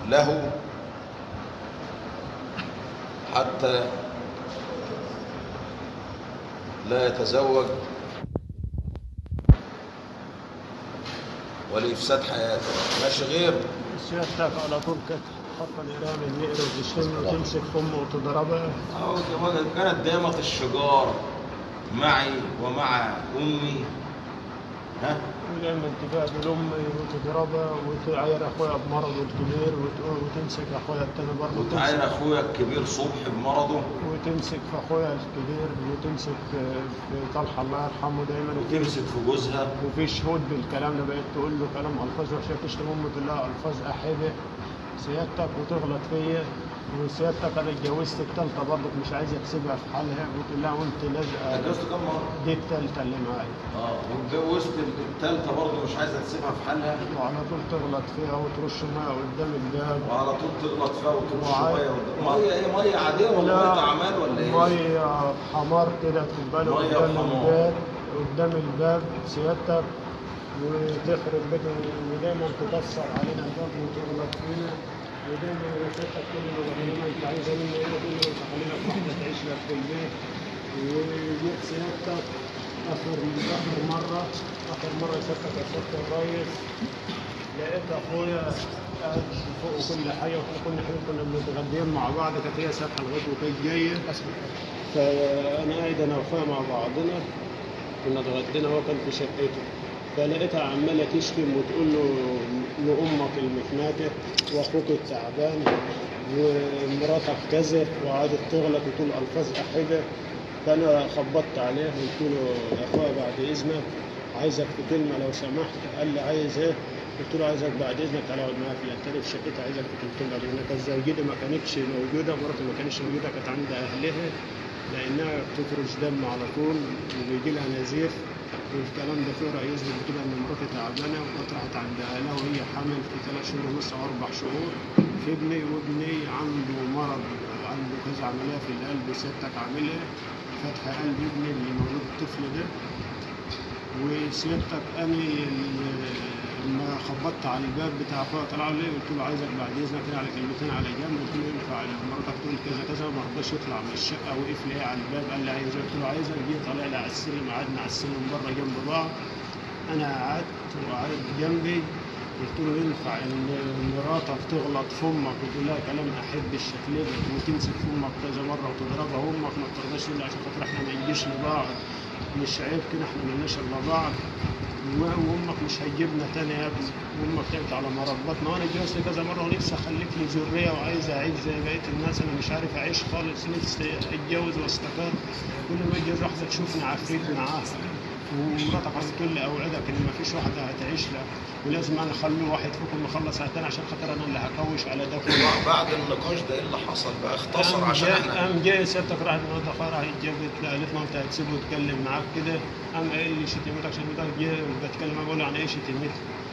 له حتى لا يتزوج ولإفساد حياته ماشي غير سيادتك على طول كانت حاطه الإيران النقر وتشتم وتمسك فمه وتضربها أهو كانت دائمة الشجار معي ومع أمي ها ودايما تجاب لأمي وتضربها وتعاير أخويا بمرضه الكبير وتقول وتمسك أخويا التاني برضه وتعاير تمسك أخويا الكبير صبح بمرضه وتمسك في أخويا الكبير وتمسك في طلحة الله يرحمه دايما وتمسك في جوزها وفي شهود بالكلام ده بقيت تقول له كلام الفاظ وحشه تشتم امه تقول لها الفاظ احبه سيادتك وتغلط فيا وسيادتك انا اتجوزت التالتة برضك مش عايزه تسيبها في حالها وتقول لها وانت لازقه اتجوزت كم مرة؟ دي التالتة اللي معايا اه واتجوزت التالتة برضه مش عايزة تسيبها في حالها وعلى طول تغلط فيها وترش ميه قدام الباب وعلى طول تغلط فيها وترش وعاي- ميه قدام- ميه ايه ميه عاديه ولا ميه اعمال ولا ايه؟ ميه حمار كده تبقى له مية قدام وحمار. الباب قدام الباب سيادتك وتخرب بيته ودايما تكسر علينا الباب وتغلط فينا ودايما سيادتك كل ما بقول انت عايزه مني ايه تقول لي انت خلي لك واحده تعيش لك في البيت وجيت سيادتك اخر اخر مره اخر مره سيادتك يا سياده الريس لقيت اخويا قاعد فوق كل حاجه وكنا احنا كنا متغدين مع بعض كانت هي سابحه الغد وكانت جايه فانا قاعد انا واخويا مع بعضنا كنا اتغدينا هو كان في شقته فلقيتها عماله تشتم وتقول له لامك المكناته واخوك التعبان ومراتك كذا وقعدت تغلط وتقول الفاظ احبه فانا خبطت عليه قلت له يا اخويا بعد اذنك عايزك في كلمه لو سمحت قال لي عايز ايه؟ قلت له عايزك بعد اذنك تعالى اقعد معايا في التاني في شقتي عايزك في كلمتين بعد اذنك كانت زوجتي ما كانتش موجوده مراتي ما كانتش موجوده كانت عند اهلها لانها بتفرش دم على طول وبيجي لها نزيف والكلام ده فيه رأي يثبت كده ان مراتي تعبانه وكانت راحت عند اهلها وهي حامل في ثلاث شهور ونص او اربع شهور في ابني وابني عنده مرض عنده كذا عمليه في القلب سيادتك عاملها فتح قلب ابني اللي مولود الطفل ده وسيادتك انا لما خبطت على الباب بتاع اخويا طلع لي قلت له عايزك بعد اذنك كده على كلمتين على جنب قلت له ينفع مراتك تقول كذا كذا ما رضاش يطلع من الشقه وقف لي على الباب قال لي عايز إيه؟ قلت له عايزك جه طالع لي على السلم قعدنا على السلم بره جنب بعض انا قعدت وقعدت جنبي قلت له ينفع ان مراتك تغلط في امك وتقول لها كلام احب الشكل ده وتمسك في امك كذا مره وتضربها وامك ما بترضاش تقول لي عشان خاطر احنا ما نجيش لبعض مش عيب كده احنا مالناش الا بعض و- وامك مش هتجيبنا تاني يا ابني وامك تعبت على مرضاتنا وانا اتجوزت كذا مره ونفسي اخلف لي ذريه وعايز اعيش زي بقيه الناس انا مش عارف اعيش خالص نفسي اتجوز واستقر كل ما اتجوز واحده تشوفني عفريت معاها ومراتك عايزه تقول لي اوعدك ان ما فيش واحده هتعيش لك ولازم انا اخلي واحد فيكم يخلص على التاني عشان خاطر انا اللي هكوش على ده كله بعد النقاش ده ايه اللي حصل بقى اختصر قام عشان جاي- احنا قام جاي سيادتك راحت مرات اخويا راح اتجابت قالت له انت هتسيبه يتكلم معاك كده قام قايل لي شتيمتك شتيمتك جه بتكلم معاه بقول له يعني ايه شتيمتك؟